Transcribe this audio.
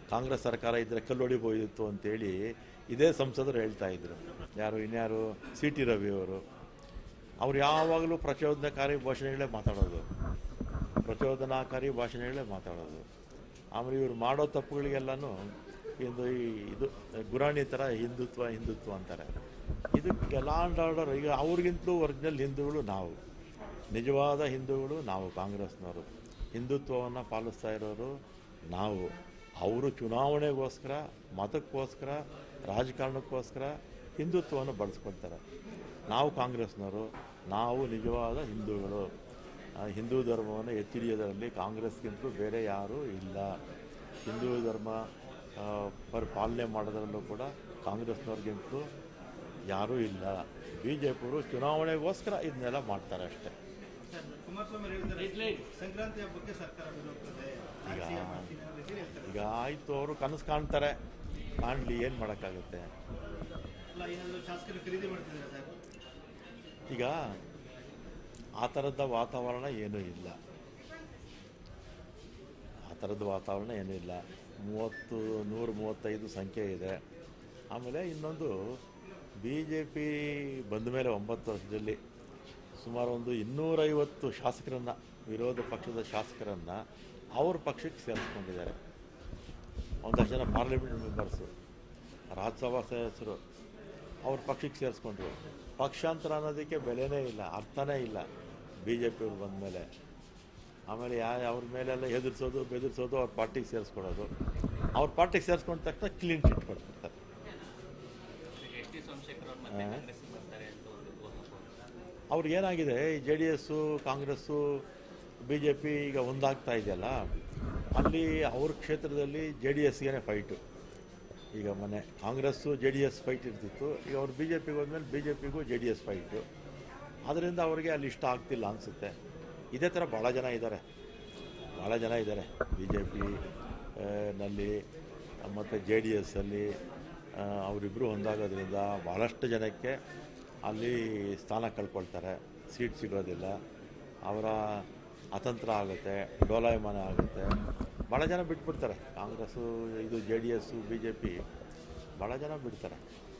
ಕಾಂಗ್ರೆಸ್ ಸರ್ಕಾರ ಇದ್ದರೆ ಕಲ್ಲೊಡಿಬೋಯಿತ್ತು ಅಂತೇಳಿ ಇದೇ ಸಂಸದರು ಹೇಳ್ತಾ ಇದ್ರು ಯಾರು ಇನ್ಯಾರು ಸಿ ಟಿ ರವಿ ಅವರು ಅವ್ರು ಯಾವಾಗಲೂ ಪ್ರಚೋದನಕಾರಿ ಭಾಷಣಗಳೇ ಮಾತಾಡೋದು ಪ್ರಚೋದನಾಕಾರಿ ಭಾಷಣಗಳೇ ಮಾತಾಡೋದು ಆಮೇಲೆ ಇವರು ಮಾಡೋ ತಪ್ಪುಗಳಿಗೆಲ್ಲನೂ ಇದು ಈ ಇದು ಗುರಾಣಿ ಥರ ಹಿಂದುತ್ವ ಹಿಂದುತ್ವ ಅಂತಾರೆ ಇದು ಲಾ ಆ್ಯಂಡ್ ಆರ್ಡರ್ ಈಗ ಅವ್ರಿಗಿಂತಲೂ ಒರಿಜಿನಲ್ ಹಿಂದೂಗಳು ನಾವು ನಿಜವಾದ ಹಿಂದೂಗಳು ನಾವು ಕಾಂಗ್ರೆಸ್ನವರು ಹಿಂದುತ್ವವನ್ನು ಪಾಲಿಸ್ತಾ ಇರೋರು ನಾವು ಅವರು ಚುನಾವಣೆಗೋಸ್ಕರ ಮತಕ್ಕೋಸ್ಕರ ರಾಜಕಾರಣಕ್ಕೋಸ್ಕರ ಹಿಂದುತ್ವವನ್ನು ಬಳಸ್ಕೊಳ್ತಾರೆ ನಾವು ಕಾಂಗ್ರೆಸ್ನವರು ನಾವು ನಿಜವಾದ ಹಿಂದೂಗಳು ಆ, ಹಿಂದೂ ಧರ್ಮವನ್ನು ಎತ್ತಿ ಹಿಡಿಯೋದರಲ್ಲಿ ಕಾಂಗ್ರೆಸ್ಗಿಂತಲೂ ಬೇರೆ ಯಾರೂ ಇಲ್ಲ ಹಿಂದೂ ಧರ್ಮ ಆ, ಪರ್ ಪಾಲನೆ ಮಾಡೋದ್ರಲ್ಲೂ ಕೂಡ ಕಾಂಗ್ರೆಸ್ನವ್ರಿಗಿಂತಲೂ ಯಾರೂ ಇಲ್ಲ ಬಿ ಜೆ ಪಿಯವರು ಚುನಾವಣೆಗೋಸ್ಕರ ಇದನ್ನೆಲ್ಲ ಮಾಡ್ತಾರೆ ಅಷ್ಟೇ ಸರ್ ಕುಮಾರಸ್ವಾಮಿ ಹೇಳಿದ್ದಾರೆ ಸಂಕ್ರಾಂತಿ ಹಬ್ಬಕ್ಕೆ ಸರ್ಕಾರ ವಿರೋಧತೆ ಈಗ ರಾಜಕೀಯ ಮಾಡ್ತೀನಿ ಅನ್ನೋ ರೀತಿಯಲ್ಲಿ ಹೇಳ್ತಾರೆ ಈಗ ಆಯಿತು ಅವರು ಕನಸು ಕಾಣ್ತಾರೆ ಕಾಣಲಿ ಏನು ಮಾಡೋಕ್ಕಾಗುತ್ತೆ ಅಲ್ಲ ಏನಾದರೂ ಶಾಸಕರು ಖರೀದಿ ಮಾಡ್ತಿದ್ದಾರೆ ಸರ್ ಈಗ ಆ ಥರದ ವಾತಾವರಣ ಏನೂ ಇಲ್ಲ ಆ ಥರದ ವಾತಾವರಣ ಏನೂ ಇಲ್ಲ ಮೂವತ್ತು ನೂರ ಮೂವತ್ತೈದು ಸಂಖ್ಯೆ ಇದೆ ಆಮೇಲೆ ಇನ್ನೊಂದು ಬಿ ಜೆ ಪಿ ಬಂದ ಮೇಲೆ ಒಂಬತ್ತು ವರ್ಷದಲ್ಲಿ ಸುಮಾರು ಒಂದು ಇನ್ನೂರೈವತ್ತು ಶಾಸಕರನ್ನು ವಿರೋಧ ಪಕ್ಷದ ಶಾಸಕರನ್ನು ಅವ್ರ ಪಕ್ಷಕ್ಕೆ ಸೇರಿಸ್ಕೊಂಡಿದ್ದಾರೆ ಒಂದಷ್ಟು ಜನ ಪಾರ್ಲಿಮೆಂಟ್ ಮೆಂಬರ್ಸು ರಾಜ್ಯಸಭಾ ಸದಸ್ಯರು ಅವ್ರ ಪಕ್ಷಕ್ಕೆ ಸೇರಿಸ್ಕೊಂಡ್ರು ಪಕ್ಷಾಂತರ ಅನ್ನೋದಕ್ಕೆ ಬೆಲೆನೇ ಇಲ್ಲ ಅರ್ಥನೇ ಇಲ್ಲ ಬಿ ಜೆ ಪಿಯವ್ರು ಬಂದ ಮೇಲೆ ಆಮೇಲೆ ಯಾ ಅವ್ರ ಮೇಲೆಲ್ಲ ಎದುರಿಸೋದು ಬೆದರಿಸೋದು ಅವ್ರ ಪಾರ್ಟಿಗೆ ಸೇರಿಸ್ಕೊಳ್ಳೋದು ಅವ್ರ ಪಾರ್ಟಿಗೆ ಸೇರಿಸ್ಕೊಂಡ ತಕ್ಷಣ ಕ್ಲೀನ್ ಚಿಟ್ ಕೊಟ್ಬಿಡ್ತಾರೆ ಎಸ್ ಟಿ ಸೋಮಶೇಖರ್ ಅವ್ರು ಮತ್ತೆ ಕಾಂಗ್ರೆಸ್ಗೆ ಬರ್ತಾರೆ ಅಂತ ಒಂದು ಊಹಾಪೋಹ. ಅವ್ರಿಗೆ ಏನಾಗಿದೆ ಈ J D S Congress B J P ಈಗ ಒಂದಾಗ್ತಾ ಇದೆಯಲ್ಲ ಅಲ್ಲಿ ಅವ್ರ ಕ್ಷೇತ್ರದಲ್ಲಿ ಜೆ ಡಿ ಎಸ್ಗೆ ಫೈಟು ಈಗ ಮೊನ್ನೆ Congress J D S fight ಇರ್ತಿತ್ತು ಈಗ ಅವ್ರು ಬಿ ಜೆ ಪಿಗೆ ಹೋದ್ಮೇಲೆ ಬಿ ಜೆ ಪಿಗೂ ಜೆ ಡಿ ಎಸ್ ಫೈಟು ಅದರಿಂದ ಅವ್ರಿಗೆ ಅಲ್ಲಿ ಇಷ್ಟ ಆಗ್ತಿಲ್ಲ ಅನಿಸುತ್ತೆ ಇದೇ ಥರ ಭಾಳ ಜನ ಇದ್ದಾರೆ ಭಾಳ ಜನ ಇದ್ದಾರೆ ಬಿ ಜೆ ಪಿ ನಲ್ಲಿ ಮತ್ತು ಜೆ ಡಿ ಎಸ್ಸಲ್ಲಿ ಅವರಿಬ್ಬರು ಒಂದಾಗೋದ್ರಿಂದ ಭಾಳಷ್ಟು ಜನಕ್ಕೆ ಅಲ್ಲಿ ಸ್ಥಾನ ಕಳ್ಕೊಳ್ತಾರೆ ಸೀಟ್ ಸಿಗೋದಿಲ್ಲ ಅವರ ಅತಂತ್ರ ಆಗುತ್ತೆ ಡೋಲಾಯಮಾನ ಆಗುತ್ತೆ ಭಾಳ ಜನ ಬಿಟ್ಬಿಡ್ತಾರೆ ಕಾಂಗ್ರೆಸ್ಸು ಇದು J D S B J P ಭಾಳ ಜನ ಬಿಡ್ತಾರೆ